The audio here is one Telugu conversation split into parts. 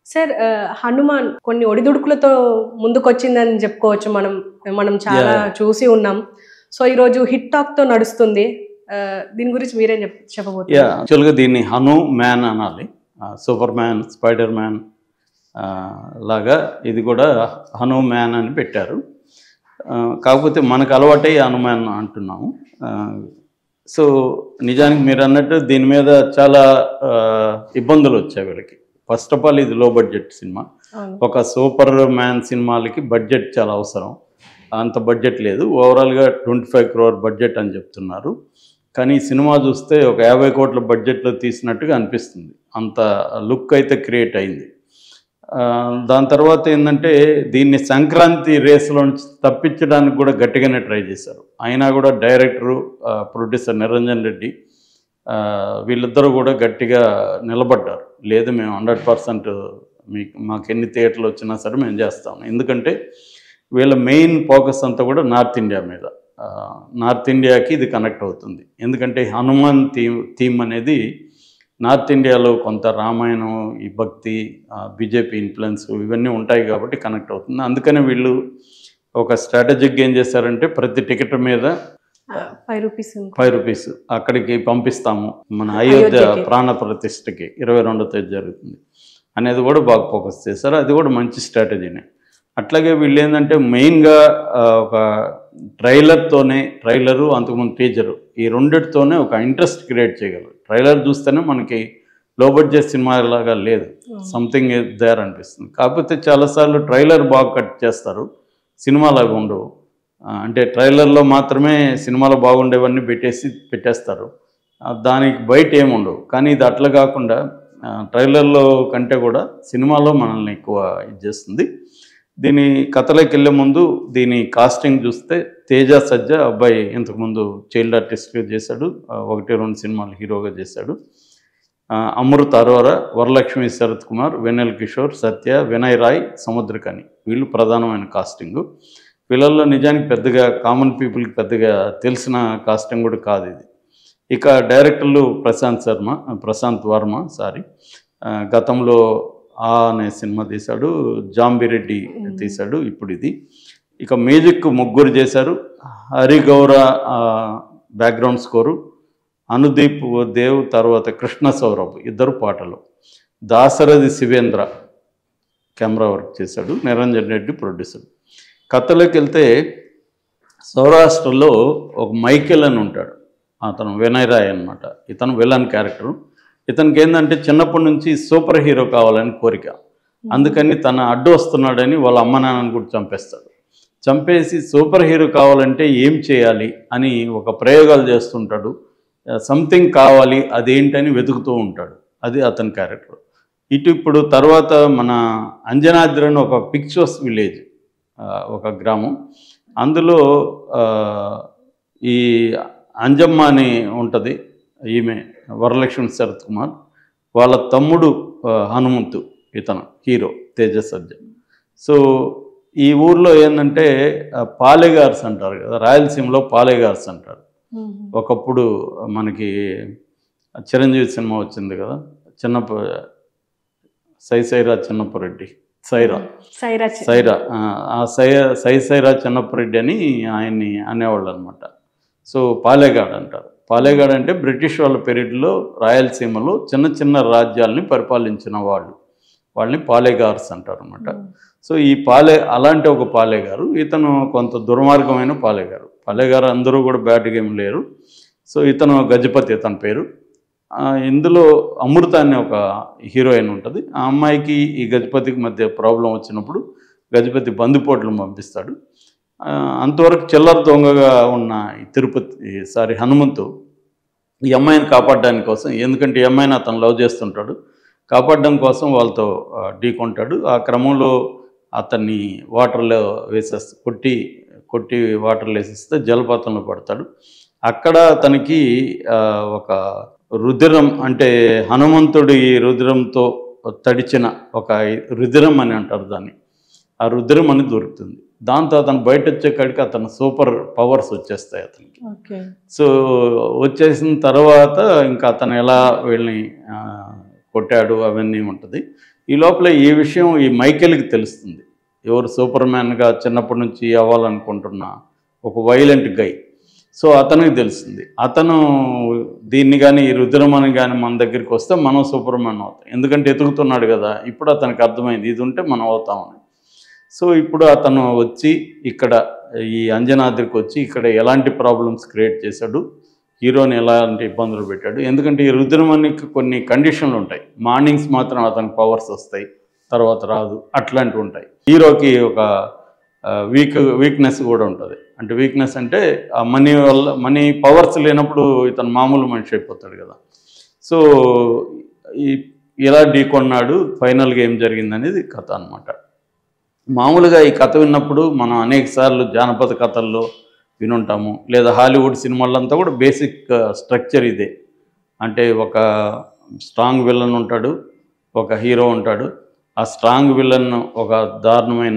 సార్ ఆ, హనుమాన్ కొన్ని ఒడిదుడుకులతో ముందుకొచ్చిందని చెప్పుకోవచ్చు మనం మనం చాలా Yeah. చూసి ఉన్నాం సో ఈరోజు హిట్ టాక్ తో నడుస్తుంది ఆ, దీని గురించి మీరేం చెప్ యా చెప్పబోతున్నారు యాక్చువల్గా దీన్ని హను మ్యాన్ అనాలి సూపర్ మ్యాన్ స్పైడర్ మ్యాన్ ఆ, లాగా ఇది కూడా హను మ్యాన్ అని పెట్టారు ఆ, కాకపోతే మనకు అలవాటై హనుమాన్ అంటున్నాము ఆ, సో నిజానికి మీరు అన్నట్టు దీని మీద చాలా ఆ, ఇబ్బందులు వచ్చాయి వీళ్ళకి ఫస్ట్ ఆఫ్ ఆల్ ఇది లో బడ్జెట్ సినిమా అవును. ఒక సూపర్ మ్యాన్ సినిమాలకి బడ్జెట్ చాలా అవసరం అంత బడ్జెట్ లేదు ఓవరాల్గా ట్వంటీ ఫైవ్ క్రోర్ బడ్జెట్ అని చెప్తున్నారు కానీ ఈ సినిమా చూస్తే ఒక యాభై కోట్ల బడ్జెట్లో తీసినట్టుగా అనిపిస్తుంది అంత లుక్ అయితే క్రియేట్ అయింది ఆ, దాని తర్వాత ఏంటంటే దీన్ని సంక్రాంతి రేసులో నుంచి తప్పించడానికి కూడా గట్టిగానే ట్రై చేశారు అయినా కూడా డైరెక్టరు ఆ, ప్రొడ్యూసర్ నిరంజన్ రెడ్డి ఆ, వీళ్ళిద్దరూ కూడా గట్టిగా నిలబడ్డారు లేదు మేము హండ్రెడ్ పర్సెంట్ మీకు మాకు ఎన్ని థియేటర్లు వచ్చినా సరే మేము చేస్తాం ఎందుకంటే వీళ్ళ మెయిన్ ఫోకస్ అంతా కూడా నార్త్ ఇండియా మీద ఆ, నార్త్ ఇండియాకి ఇది కనెక్ట్ అవుతుంది ఎందుకంటే హనుమాన్ థీమ్ థీమ్ అనేది నార్త్ ఇండియాలో కొంత రామాయణం ఈ భక్తి బీజేపీ ఇన్ఫ్లుయెన్స్ ఇవన్నీ ఉంటాయి కాబట్టి కనెక్ట్ అవుతుంది అందుకనే వీళ్ళు ఒక స్ట్రాటజిక్ ఏం చేశారంటే ప్రతి టికెట్ మీద ఫైవ్ రూపీస్ ఫైవ్ రూపీస్ అక్కడికి పంపిస్తాము మన అయోధ్య అయోధ్యకి. ప్రాణ ప్రతిష్టకి ఇరవై రెండో తేదీ జరుగుతుంది అనేది కూడా బాగా ఫోకస్ చేశారు అది కూడా మంచి స్ట్రాటజీనే అట్లాగే వీళ్ళు ఏంటంటే మెయిన్గా ఆ, ఒక ట్రైలర్తోనే ట్రైలరు అంతకుముందు టీజరు ఈ రెండిటితోనే ఒక ఇంట్రెస్ట్ క్రియేట్ చేయగలరు ట్రైలర్ చూస్తేనే మనకి లో బడ్జెట్ సినిమా లాగా లేదు సంథింగ్ దేర్ అనిపిస్తుంది కాకపోతే చాలాసార్లు ట్రైలర్ బాగా కట్ చేస్తారు సినిమాలాగా ఉండవు ఆ, అంటే ట్రైలర్లో మాత్రమే సినిమాలో బాగుండేవన్నీ పెట్టేసి పెట్టేస్తారు ఆ, దానికి బయట ఏమి ఉండవు కానీ ఇది అట్లా కాకుండా ఆ, ట్రైలర్లో కంటే కూడా సినిమాలో మనల్ని ఎక్కువ ఇది చేస్తుంది దీని కథలోకి వెళ్ళే ముందు దీని కాస్టింగ్ చూస్తే తేజ సజ్జ అబ్బాయి ఇంతకుముందు చైల్డ్ ఆర్టిస్ట్గా చేశాడు ఆ, ఒకటి రెండు సినిమాలు హీరోగా చేశాడు ఆ, అమృత్ అరోరా వరలక్ష్మి శరత్ కుమార్ వెన్నెల్ కిషోర్ సత్య వినయ్ రాయ్ సముద్రకని వీళ్ళు ప్రధానమైన కాస్టింగ్ వీళ్ళల్లో నిజానికి పెద్దగా కామన్ పీపుల్కి పెద్దగా తెలిసిన కాస్టింగ్ కూడా కాదు ఇది ఇక డైరెక్టర్లు ప్రశాంత్ శర్మ ప్రశాంత్ వర్మ సారీ ఆ, గతంలో ఆ అనే సినిమా తీశాడు జాంబిరెడ్డి తీశాడు ఇప్పుడు ఇది ఇక మ్యూజిక్ ముగ్గురు చేశారు హరిగౌర బ్యాక్గ్రౌండ్ స్కోరు అనుదీప్ దేవ్ తర్వాత కృష్ణ సౌరభ్ ఇద్దరు పాటలు దాసరథి శివేంద్ర కెమెరా వర్క్ చేశాడు నిరంజన్ రెడ్డి ప్రొడ్యూసర్ కథలోకి వెళ్తే సౌరాష్ట్రలో ఒక మైకేల్ అని ఉంటాడు అతను వినయ్ రాయ్ అనమాట ఇతను విలన్ క్యారెక్టర్ ఇతనికి ఏంటంటే చిన్నప్పటి నుంచి సూపర్ హీరో కావాలని కోరిక అందుకని తన అడ్డు వస్తున్నాడని వాళ్ళ అమ్మ నాన్నని కూడా చంపేస్తాడు చంపేసి సూపర్ హీరో కావాలంటే ఏం చేయాలి అని ఒక ప్రయోగాలు చేస్తుంటాడు సంథింగ్ కావాలి అదేంటని వెతుకుతూ ఉంటాడు అది అతని క్యారెక్టర్ ఇటు ఇప్పుడు తర్వాత మన అంజనాద్రి అని ఒక పిక్చర్స్ విలేజ్ ఒక గ్రామం అందులో ఆ, ఈ అంజమ్మ అని ఉంటుంది ఈమె వరలక్ష్మి శరత్ కుమార్ వాళ్ళ తమ్ముడు ఆ, హనుమంతు ఇతను హీరో తేజసజ్జ సో ఈ ఊర్లో ఏంటంటే ఆ, పాలెగార్స్ అంటారు కదా రాయలసీమలో పాలెగార్స్ అంటారు ఒకప్పుడు మనకి చిరంజీవి సినిమా వచ్చింది కదా చిన్నప్ప సై సైరా చిన్నప్పరెడ్డి సైరా సైరా సైరా ఆ, ఆ సై సై సైరా చిన్నప్పరెడ్డి అని ఆయన్ని అనేవాళ్ళు అనమాట సో పాలేగాడ్ అంటారు పాలేగాడ్ అంటే బ్రిటిష్ వాళ్ళ పీరియడ్లో రాయలసీమలో చిన్న చిన్న రాజ్యాల్ని పరిపాలించిన వాళ్ళు వాళ్ళని పాలేగార్స్ అంటారు అనమాట సో ఈ పాలే అలాంటి ఒక పాలేగారు ఇతను కొంత దుర్మార్గమైన పాలేగారు పాలేగారు అందరూ కూడా బ్యాడ్ గేమ్ లేరు సో ఇతను గజపతి ఇతని పేరు ఆ, ఇందులో అమృత అనే ఒక హీరోయిన్ ఉంటుంది ఆ అమ్మాయికి ఈ గజపతికి మధ్య ప్రాబ్లం వచ్చినప్పుడు గజపతి బందిపోట్లను పంపిస్తాడు ఆ, అంతవరకు చిల్లర దొంగగా ఉన్న ఈ తిరుపతి సారీ హనుమంతు ఈ అమ్మాయిని కాపాడడానికి కోసం ఎందుకంటే ఈ అమ్మాయిని అతను లవ్ చేస్తుంటాడు కాపాడడం కోసం వాళ్ళతో ఆ, ఢీకొంటాడు ఆ క్రమంలో అతన్ని వాటర్లో వేసేస్తా కొట్టి కొట్టి వాటర్లో వేసేస్తే జలపాతంలో పడతాడు అక్కడ తనకి ఆ, ఒక రుధిరం అంటే హనుమంతుడి రుధిరంతో తడిచిన ఒక రుధిరం అని అంటారు దాన్ని ఆ రుధిరం అని దొరుకుతుంది దాంతో అతను బయట వచ్చేకాడికి అతను సూపర్ పవర్స్ వచ్చేస్తాయి అతనికి ఓకే సో వచ్చేసిన తర్వాత ఇంకా అతను ఎలా వీళ్ళని ఆ, కొట్టాడు అవన్నీ ఉంటుంది ఈ లోపల ఈ విషయం ఈ మైకేల్కి తెలుస్తుంది ఎవరు సూపర్ మ్యాన్గా చిన్నప్పటి నుంచి అవ్వాలనుకుంటున్న ఒక వైలెంట్ గై సో అతనికి తెలిసింది అతను దీన్ని కానీ ఈ రుద్రమని కానీ మన దగ్గరికి వస్తే మనం సూపర్ మ్యాన్ అవుతాం ఎందుకంటే ఎతుకుతున్నాడు కదా ఇప్పుడు అతనికి అర్థమైంది ఇది ఉంటే మనం అవుతామని సో ఇప్పుడు అతను వచ్చి ఇక్కడ ఈ అంజనాద్రికి వచ్చి ఇక్కడ ఎలాంటి ప్రాబ్లమ్స్ క్రియేట్ చేశాడు హీరోని ఎలాంటి ఇబ్బందులు పెట్టాడు ఎందుకంటే ఈ రుద్రమణికి కొన్ని కండిషన్లు ఉంటాయి మార్నింగ్స్ మాత్రం అతనికి పవర్స్ వస్తాయి తర్వాత రాదు అట్లాంటివి ఉంటాయి హీరోకి ఒక వీక్ వీక్నెస్ కూడా ఉంటుంది అంటే వీక్నెస్ అంటే ఆ మనీ వల్ల మనీ పవర్స్ లేనప్పుడు ఇతను మామూలు మనిషి అయిపోతాడు కదా సో ఈ ఎలా ఢీకొన్నాడు ఫైనల్గా ఏం జరిగింది అనేది కథ అనమాట మామూలుగా ఈ కథ విన్నప్పుడు మనం అనేక సార్లు జానపద కథల్లో వినుంటాము లేదా హాలీవుడ్ సినిమాలంతా కూడా బేసిక్ స్ట్రక్చర్ ఇదే అంటే ఒక స్ట్రాంగ్ విలన్ ఉంటాడు ఒక హీరో ఉంటాడు ఆ స్ట్రాంగ్ విలన్ ఒక దారుణమైన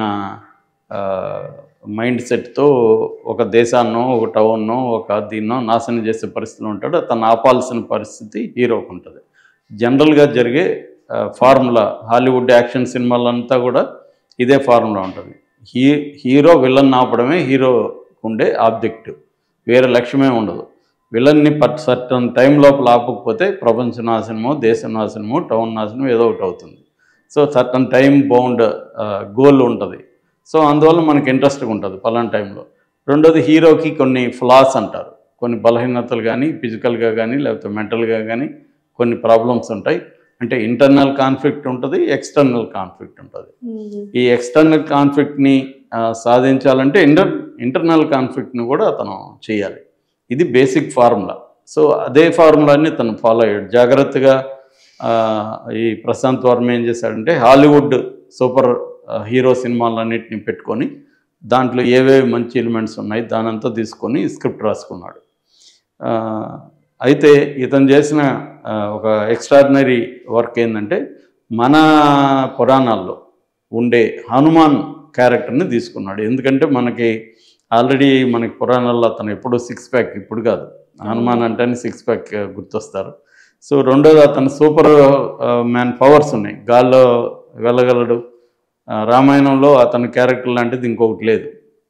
మైండ్ సెట్తో ఒక దేశాన్నో ఒక టౌన్నో ఒక దీన్నో నాశనం చేసే పరిస్థితిలో ఉంటాడు తను ఆపాల్సిన పరిస్థితి హీరోకు ఉంటుంది జనరల్గా జరిగే ఫార్ములా హాలీవుడ్ యాక్షన్ సినిమాలంతా కూడా ఇదే ఫార్ములా ఉంటుంది హీ హీరో విలన్ ఆపడమే హీరో ఉండే ఆబ్జెక్టివ్ వేరే లక్ష్యమే ఉండదు విలన్ని పట్ సర్టన్ టైం లోపల ఆపకపోతే ప్రపంచ నాశనమో దేశ నాశనమో టౌన్ నాశనమో ఏదో ఒకటి అవుతుంది so certain time bound goal ఉంటుంది సో అందువల్ల మనకి ఇంట్రెస్ట్గా ఉంటుంది పలానా టైంలో రెండోది హీరోకి కొన్ని ఫ్లాస్ అంటారు కొన్ని బలహీనతలు కానీ ఫిజికల్గా కానీ లేకపోతే మెంటల్గా కానీ కొన్ని ప్రాబ్లమ్స్ ఉంటాయి అంటే ఇంటర్నల్ కాన్ఫ్లిక్ట్ ఉంటుంది ఎక్స్టర్నల్ కాన్ఫ్లిక్ట్ ఉంటుంది ఈ ఎక్స్టర్నల్ కాన్ఫ్లిక్ట్ని ఆ, సాధించాలంటే ఇంటర్ ఇంటర్నల్ కాన్ఫ్లిక్ట్ని కూడా అతను చేయాలి ఇది బేసిక్ ఫార్ములా సో అదే ఫార్ములాని తను ఫాలో అయ్యాడు జాగ్రత్తగా ఆ, ఈ ప్రశాంత్ వర్మ ఏం చేశాడంటే హాలీవుడ్ సూపర్ ఆ, హీరో సినిమాలన్నింటినీ పెట్టుకొని దాంట్లో ఏవేవి మంచి ఎలిమెంట్స్ ఉన్నాయి దానంతా తీసుకొని స్క్రిప్ట్ రాసుకున్నాడు ఆ, అయితే ఇతను చేసిన ఆ, ఒక ఎక్స్ట్రాడినరీ వర్క్ ఏంటంటే మన పురాణాల్లో ఉండే హనుమాన్ క్యారెక్టర్ని తీసుకున్నాడు ఎందుకంటే మనకి ఆల్రెడీ మనకి పురాణాల్లో అతను ఎప్పుడు సిక్స్ ప్యాక్ ఇప్పుడు కాదు హనుమాన్ అంటేనే సిక్స్ ప్యాక్ గుర్తొస్తారు సో రెండోది అతను సూపర్ మ్యాన్ పవర్స్ ఉన్నాయి గాల్లో వెళ్ళగలడు ఆ, రామాయణంలో అతని క్యారెక్టర్ లాంటిది ఇంకొకటి లేదు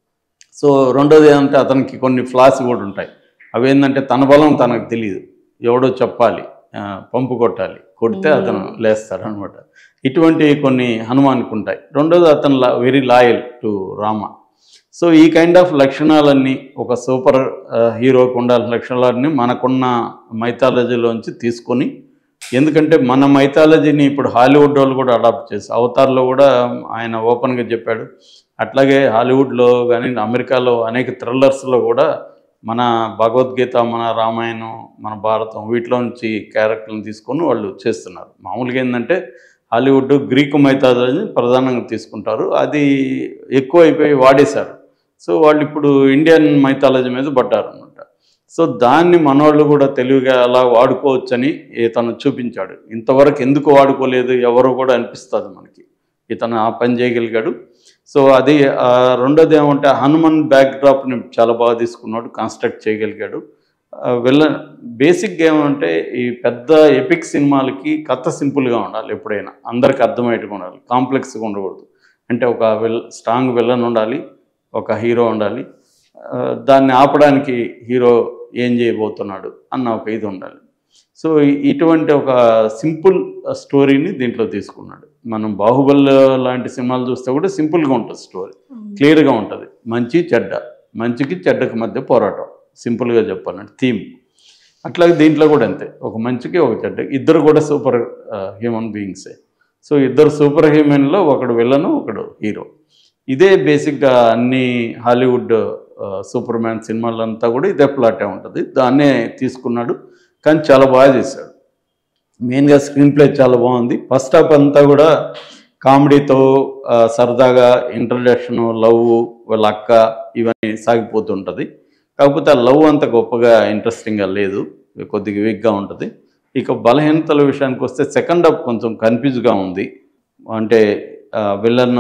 సో రెండోది ఏంటంటే అతనికి కొన్ని ఫ్లాస్ కూడా ఉంటాయి అవి ఏంటంటే తన బలం తనకు తెలియదు ఎవడో చెప్పాలి ఆ, పంపు కొట్టాలి కొడితే అతను లేస్తాడు అనమాట ఇటువంటి కొన్ని హనుమానికి ఉంటాయి రెండోది అతను very loyal to Rama so ఈ కైండ్ ఆఫ్ లక్షణాలన్నీ ఒక సూపర్ హీరోకి ఉండాల్సిన లక్షణాలన్నీ మనకున్న మైథాలజీలోంచి తీసుకొని ఎందుకంటే మన మైథాలజీని ఇప్పుడు హాలీవుడ్ వాళ్ళు కూడా అడాప్ట్ చేసి అవతార్లో కూడా ఆయన ఓపెన్గా చెప్పాడు అట్లాగే హాలీవుడ్లో కానీ అమెరికాలో అనేక థ్రిల్లర్స్లో కూడా మన భగవద్గీత మన రామాయణం మన భారతం వీటిలో నుంచి క్యారెక్టర్లను తీసుకొని వాళ్ళు చేస్తున్నారు మామూలుగా ఏంటంటే హాలీవుడ్ గ్రీకు మైథాలజీని ప్రధానంగా తీసుకుంటారు అది ఎక్కువ అయిపోయి వాడేశారు సో వాళ్ళు ఇప్పుడు ఇండియన్ మైథాలజీ మీద పడ్డారు అనమాట సో దాన్ని మనవాళ్ళు కూడా తెలివిగా అలా వాడుకోవచ్చని ఇతను చూపించాడు ఇంతవరకు ఎందుకు వాడుకోలేదు ఎవరో కూడా అనిపిస్తుంది మనకి ఇతను ఆ పని చేయగలిగాడు సో అది ఆ, రెండోది ఏమంటే హనుమాన్ బ్యాక్ డ్రాప్ని చాలా బాగా తీసుకున్నాడు కన్స్ట్రక్ట్ చేయగలిగాడు ఆ, వెళ్ళ బేసిక్గా ఏమంటే ఈ పెద్ద ఎపిక్ సినిమాలకి కథ సింపుల్గా ఉండాలి ఎప్పుడైనా అందరికి అర్థమయ్యేట్టుగా ఉండాలి కాంప్లెక్స్గా ఉండకూడదు అంటే ఒక విల్ స్ట్రాంగ్ విలన్ ఉండాలి ఒక హీరో ఉండాలి ఆ, దాన్ని ఆపడానికి హీరో ఏం చేయబోతున్నాడు అన్న ఒక ఇది ఉండాలి సో ఇ- ఇటువంటి ఒక సింపుల్ స్టోరీని దీంట్లో తీసుకున్నాడు మనం బాహుబలి లాంటి సినిమాలు చూస్తే కూడా సింపుల్గా ఉంటుంది స్టోరీ క్లియర్గా ఉంటుంది మంచి చెడ్డ మంచికి చెడ్డకి మధ్య పోరాటం సింపుల్గా చెప్పాలంటే థీమ్ అట్లాగే దీంట్లో కూడా అంతే ఒక మంచికి ఒక చెడ్డ ఇద్దరు కూడా సూపర్ హ్యూమన్ బీయింగ్సే సో ఇద్దరు సూపర్ హ్యూమన్లో ఒకడు విలను ఒకడు హీరో ఇదే బేసిక్గా అన్ని హాలీవుడ్ సూపర్ మ్యాన్ సినిమాలంతా కూడా ఇదే ప్లాటే ఉంటుంది దాన్నే తీసుకున్నాడు కానీ చాలా బాగా చేశాడు మెయిన్గా స్క్రీన్ ప్లే చాలా బాగుంది ఫస్ట్ హాఫ్ అంతా కూడా కామెడీతో ఆ, సరదాగా ఇంట్రడక్షన్ లవ్ వాళ్ళ అక్క ఇవన్నీ సాగిపోతుంటుంది కాకపోతే ఆ లవ్ అంత గొప్పగా ఇంట్రెస్టింగ్గా లేదు కొద్దిగా వీక్గా ఉంటుంది ఇక బలహీనతల విషయానికి వస్తే సెకండ్ హాఫ్ కొంచెం కన్ఫ్యూజ్గా ఉంది అంటే విలన్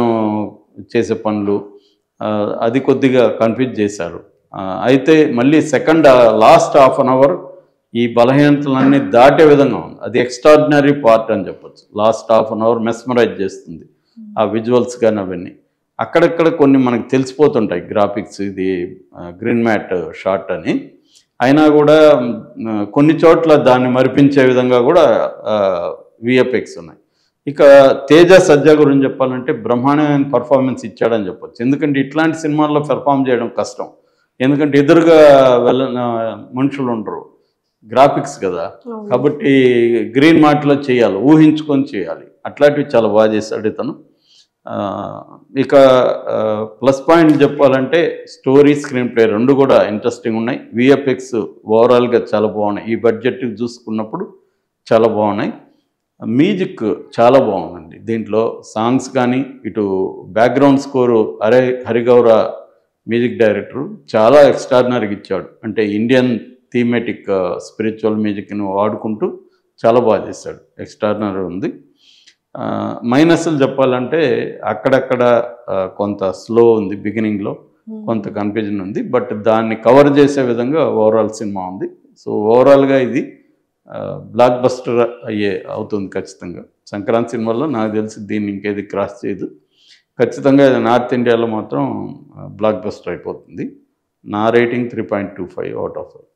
చేసే పనులు ఆ, అది కొద్దిగా కన్ఫ్యూజ్ చేశారు ఆ, అయితే మళ్ళీ second last half an hour ఈ బలహీనతలన్నీ దాటే విధంగా ఉంది అది ఎక్స్ట్రాడినరీ పార్ట్ అని చెప్పొచ్చు last half an hour mesmerize చేస్తుంది ఆ విజువల్స్ కానీ అవన్నీ అక్కడక్కడ కొన్ని మనకు తెలిసిపోతుంటాయి గ్రాఫిక్స్ ఇది గ్రీన్ మ్యాట్ షాట్ అని అయినా కూడా మ్, కొన్ని చోట్ల దాన్ని మరిపించే విధంగా కూడా విఎఫ్ఎక్స్ ఉన్నాయి ఇక తేజ సజ్జా గురించి చెప్పాలంటే బ్రహ్మాండమైన పర్ఫార్మెన్స్ ఇచ్చాడని చెప్పొచ్చు ఎందుకంటే ఇట్లాంటి సినిమాల్లో పెర్ఫామ్ చేయడం కష్టం ఎందుకంటే ఎదురుగా వెళ్ళ మనుషులు ఉండరు గ్రాఫిక్స్ కదా అవును. కాబట్టి గ్రీన్ మార్ట్లో చేయాలి ఊహించుకొని చేయాలి అట్లాంటివి చాలా బాగా చేశాడు ఇతను ఆ, ఇక ప్లస్ పాయింట్ చెప్పాలంటే స్టోరీ స్క్రీన్ ప్లే రెండు కూడా ఇంట్రెస్టింగ్ ఉన్నాయి విఎఫ్ఎక్స్ ఓవరాల్గా చాలా బాగున్నాయి ఈ బడ్జెట్ చూసుకున్నప్పుడు చాలా బాగున్నాయి మ్యూజిక్ చాలా బాగుందండి దీంట్లో సాంగ్స్ కానీ ఇటు బ్యాక్గ్రౌండ్ స్కోరు హరే హరిగౌర మ్యూజిక్ డైరెక్టర్ చాలా ఎక్స్ట్రాడినరీగా ఇచ్చాడు అంటే ఇండియన్ థీమేటిక్ స్పిరిచువల్ మ్యూజిక్ని వాడుకుంటూ చాలా బాగా చేశాడు ఎక్స్ట్రాడినరీ ఉంది మైనస్లు చెప్పాలంటే అక్కడక్కడ ఆ, కొంత స్లో ఉంది బిగినింగ్లో కొంత కన్ఫ్యూజన్ ఉంది బట్ దాన్ని కవర్ చేసే విధంగా ఓవరాల్ సినిమా ఉంది సో ఓవరాల్గా ఇది బ్లాక్ బస్టర్ అయ్యే అవుతుంది ఖచ్చితంగా సంక్రాంతి సినిమాలో నాకు తెలిసి దీన్ని ఇంకేది క్రాస్ చేయదు ఖచ్చితంగా ఇది నార్త్ ఇండియాలో మాత్రం బ్లాక్ బస్టర్ అయిపోతుంది నా rating three point two five out of five